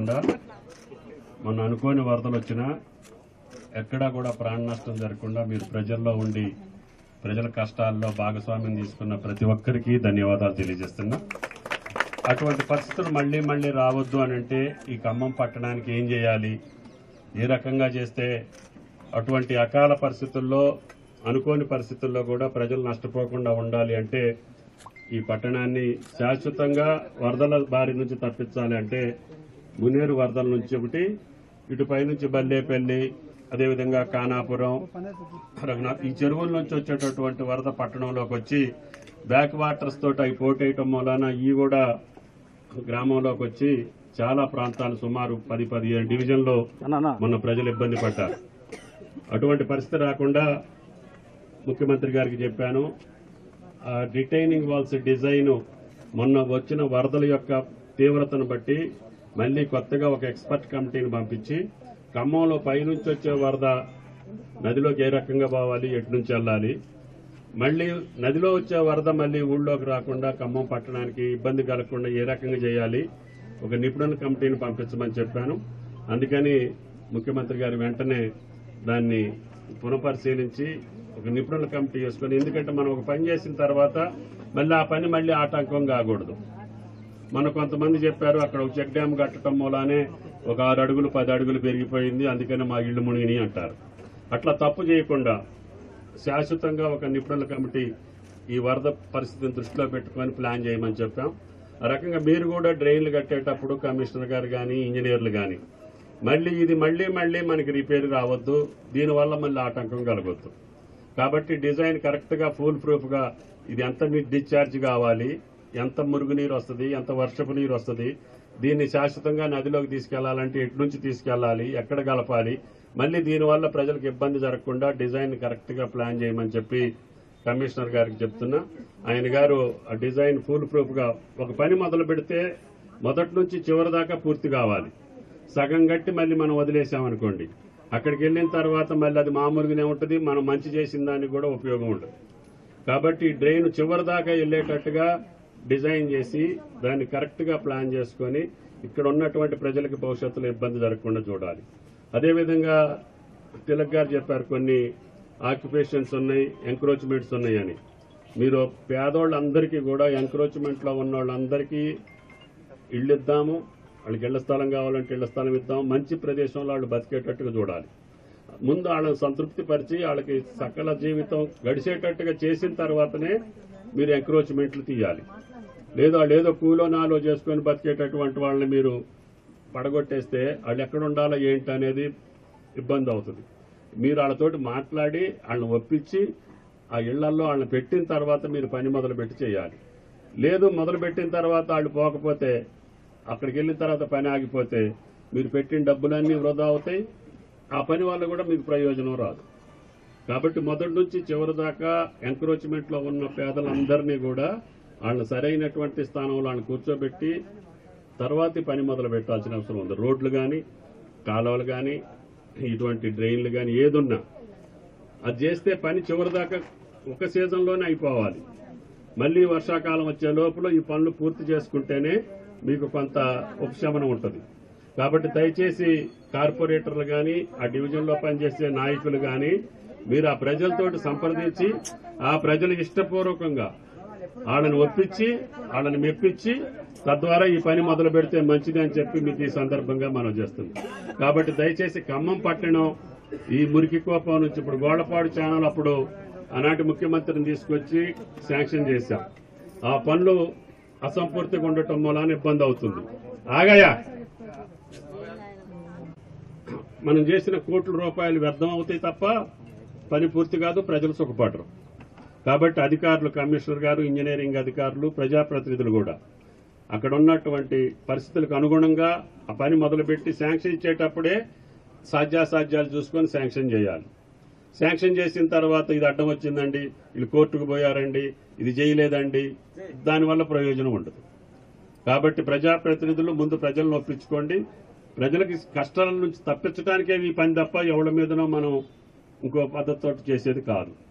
కాకుండా మొన్న అనుకోని వరదలు వచ్చినా ఎక్కడా కూడా ప్రాణ నష్టం జరగకుండా మీరు ప్రజల్లో ఉండి ప్రజల కష్టాల్లో భాగస్వామ్యం తీసుకున్న ప్రతి ఒక్కరికి ధన్యవాదాలు తెలియజేస్తున్నా అటువంటి పరిస్థితులు మళ్ళీ మళ్ళీ రావద్దు అని అంటే ఈ ఖమ్మం పట్టణానికి ఏం చేయాలి ఏ రకంగా చేస్తే అటువంటి అకాల పరిస్థితుల్లో అనుకోని పరిస్థితుల్లో కూడా ప్రజలు నష్టపోకుండా ఉండాలి అంటే ఈ పట్టణాన్ని శాశ్వతంగా వరదల బారి నుంచి తప్పించాలి అంటే మునేరు వరదల నుంచి ఒకటి ఇటు పైనుంచి బల్లేపల్లి అదేవిధంగా కానాపురం రఘునాథ్ ఈ చెరువుల నుంచి వచ్చేటటువంటి వరద పట్టణంలోకి వచ్చి బ్యాక్ వాటర్స్ తోటి అవి పోటేయటం మూలాన ఈ కూడా గ్రామంలోకి వచ్చి చాలా ప్రాంతాలు సుమారు పది పదిహేను డివిజన్లో మొన్న ప్రజలు ఇబ్బంది పడ్డారు అటువంటి పరిస్థితి రాకుండా ముఖ్యమంత్రి గారికి చెప్పాను ఆ రిటైనింగ్ వాల్స్ డిజైన్ మొన్న వచ్చిన వరదల యొక్క తీవ్రతను బట్టి మళ్ళీ కొత్తగా ఒక ఎక్స్పర్ట్ కమిటీని పంపించి ఖమ్మంలో పైనుంచి వచ్చే వరద నదిలోకి ఏ రకంగా పోవాలి ఎటు నుంచి వెళ్ళాలి మళ్ళీ నదిలో వచ్చే వరద మళ్ళీ ఊళ్ళోకి రాకుండా ఖమ్మం పట్టణానికి ఇబ్బంది కలగకుండా ఏ రకంగా చేయాలి ఒక నిపుణుల కమిటీని పంపించమని చెప్పాను అందుకని ముఖ్యమంత్రి గారు వెంటనే దాన్ని పునఃపరిశీలించి ఒక నిపుణుల కమిటీ వేసుకొని ఎందుకంటే మనం ఒక పని చేసిన తర్వాత మళ్ళీ ఆ పని మళ్ళీ ఆటంకం కాకూడదు మన కొంతమంది చెప్పారు అక్కడ ఒక చెక్ డ్యామ్ కట్టడం మూలానే ఒక ఆరు అడుగులు పది అడుగులు పెరిగిపోయింది అందుకని మా ఇళ్లు మునిగినాయి అంటారు అట్లా తప్పు చేయకుండా శాశ్వతంగా ఒక నిపుణుల కమిటీ ఈ వరద పరిస్థితిని దృష్టిలో పెట్టుకొని ప్లాన్ చేయమని చెప్పాం ఆ రకంగా మీరు కూడా డ్రైన్లు కట్టేటప్పుడు కమిషనర్ గారు కానీ ఇంజనీర్లు కానీ మళ్ళీ ఇది మళ్ళీ మళ్ళీ మనకి రిపేర్ రావద్దు దీనివల్ల మళ్ళీ ఆటంకం కలగొద్దు కాబట్టి డిజైన్ కరెక్ట్గా ఫుల్ ప్రూఫ్గా ఇది ఎంత మీకు డిశ్చార్జ్ కావాలి ఎంత మురుగునీరు వస్తుంది ఎంత వర్షపు నీరు వస్తుంది దీన్ని శాశ్వతంగా నదిలోకి తీసుకెళ్లాలంటే ఎటు నుంచి తీసుకెళ్లాలి ఎక్కడ కలపాలి మళ్ళీ దీనివల్ల ప్రజలకు ఇబ్బంది జరగకుండా డిజైన్ కరెక్ట్గా ప్లాన్ చేయమని చెప్పి కమిషనర్ గారికి చెప్తున్నా ఆయన గారు ఆ డిజైన్ ఫుల్ ప్రూఫ్గా ఒక పని మొదలు పెడితే మొదటి నుంచి చివరి దాకా పూర్తి కావాలి సగం గట్టి మళ్ళీ మనం వదిలేసామనుకోండి అక్కడికి వెళ్ళిన తర్వాత మళ్ళీ అది మామూలుగానే ఉంటుంది మనం మంచి చేసిన దానికి కూడా ఉపయోగం ఉంటుంది కాబట్టి ఈ డ్రైన్ చివరి దాకా వెళ్ళేటట్టుగా డిజైన్ చేసి దాన్ని కరెక్ట్గా ప్లాన్ చేసుకొని ఇక్కడ ఉన్నటువంటి ప్రజలకు భవిష్యత్తులో ఇబ్బంది జరగకుండా చూడాలి అదేవిధంగా తిలక్ గారు చెప్పారు కొన్ని ఆక్యుపేషన్స్ ఉన్నాయి ఎంక్రోచ్మెంట్స్ ఉన్నాయని మీరు పేదోళ్ళందరికీ కూడా ఎంక్రోచ్మెంట్లో ఉన్న వాళ్ళందరికీ ఇళ్ళు ఇద్దాము వాళ్ళకి ఇళ్ల స్థలం కావాలంటే ఇళ్ల స్థలం ఇద్దాం మంచి ప్రదేశంలో వాళ్ళు బతికేటట్టుగా చూడాలి ముందు వాళ్ళని సంతృప్తి పరిచి వాళ్ళకి సకల జీవితం గడిచేటట్టుగా చేసిన తర్వాతనే మీరు ఎంక్రోచ్మెంట్లు తీయాలి లేదు వాళ్ళు ఏదో కూలో నాలో చేసుకొని బతికేటటువంటి వాళ్ళని మీరు పడగొట్టేస్తే వాళ్ళు ఎక్కడ ఉండాలో ఏంటి అనేది ఇబ్బంది అవుతుంది మీరు వాళ్ళతోటి మాట్లాడి వాళ్ళని ఒప్పించి ఆ ఇళ్లల్లో వాళ్ళని పెట్టిన తర్వాత మీరు పని మొదలు పెట్టి చేయాలి లేదు మొదలు పెట్టిన తర్వాత వాళ్ళు పోకపోతే అక్కడికి వెళ్ళిన తర్వాత పని ఆగిపోతే మీరు పెట్టిన డబ్బులన్నీ వృధా అవుతాయి ఆ పని వల్ల కూడా మీకు ప్రయోజనం రాదు కాబట్టి మొదటి నుంచి చివరి దాకా ఎంక్రోచ్మెంట్ లో ఉన్న పేదలందరినీ కూడా వాళ్ళని సరైనటువంటి స్థానంలో వాళ్ళని కూర్చోబెట్టి తర్వాతి పని మొదలు పెట్టాల్సిన అవసరం ఉంది రోడ్లు కానీ కాలువలు కానీ ఇటువంటి డ్రైన్లు కానీ ఏదున్నా అది చేస్తే పని చివరి దాకా ఒక సీజన్లోనే అయిపోవాలి మళ్ళీ వర్షాకాలం వచ్చే లోపల ఈ పనులు పూర్తి చేసుకుంటేనే మీకు కొంత ఉపశమనం ఉంటుంది కాబట్టి దయచేసి కార్పొరేటర్లు కానీ ఆ డివిజన్లో పనిచేసే నాయకులు కానీ మీరు ఆ ప్రజలతోటి సంప్రదించి ఆ ప్రజలు ఇష్టపూర్వకంగా వాళ్ళని ఒప్పించి వాళ్ళని మెప్పించి తద్వారా ఈ పని మొదలు పెడితే మంచిది అని చెప్పి మీకు ఈ సందర్భంగా మనం చేస్తుంది కాబట్టి దయచేసి ఖమ్మం పట్టణం ఈ మురికి కోపం నుంచి ఇప్పుడు గోడపాడు ఛానల్ అప్పుడు ఆనాటి ముఖ్యమంత్రిని తీసుకొచ్చి శాంక్షన్ చేశాం ఆ పనులు అసంపూర్తిగా ఉండటం మూలాన ఇబ్బంది అవుతుంది ఆగాయా మనం చేసిన కోట్ల రూపాయలు వ్యర్థం అవుతాయి తప్ప పని పూర్తి కాదు ప్రజలు సుఖపడరు కాబట్టి అధికారులు కమిషనర్ గారు ఇంజనీరింగ్ అధికారులు ప్రజాప్రతినిధులు కూడా అక్కడ ఉన్నటువంటి పరిస్థితులకు అనుగుణంగా ఆ పని మొదలుపెట్టి శాంక్షన్ ఇచ్చేటప్పుడే సాధ్యాసాధ్యాలు చూసుకొని శాంక్షన్ చేయాలి శాంక్షన్ చేసిన తర్వాత ఇది అడ్డం వచ్చిందండి వీళ్ళు కోర్టుకు పోయారండి ఇది చేయలేదండి దానివల్ల ప్రయోజనం ఉండదు కాబట్టి ప్రజాప్రతినిధులు ముందు ప్రజలను ఒప్పించుకోండి ప్రజలకి కష్టాల నుంచి తప్పించడానికే ఈ పని తప్ప ఎవరి మీదనో మనం ఇంకో పద్ధతితో చేసేది కాదు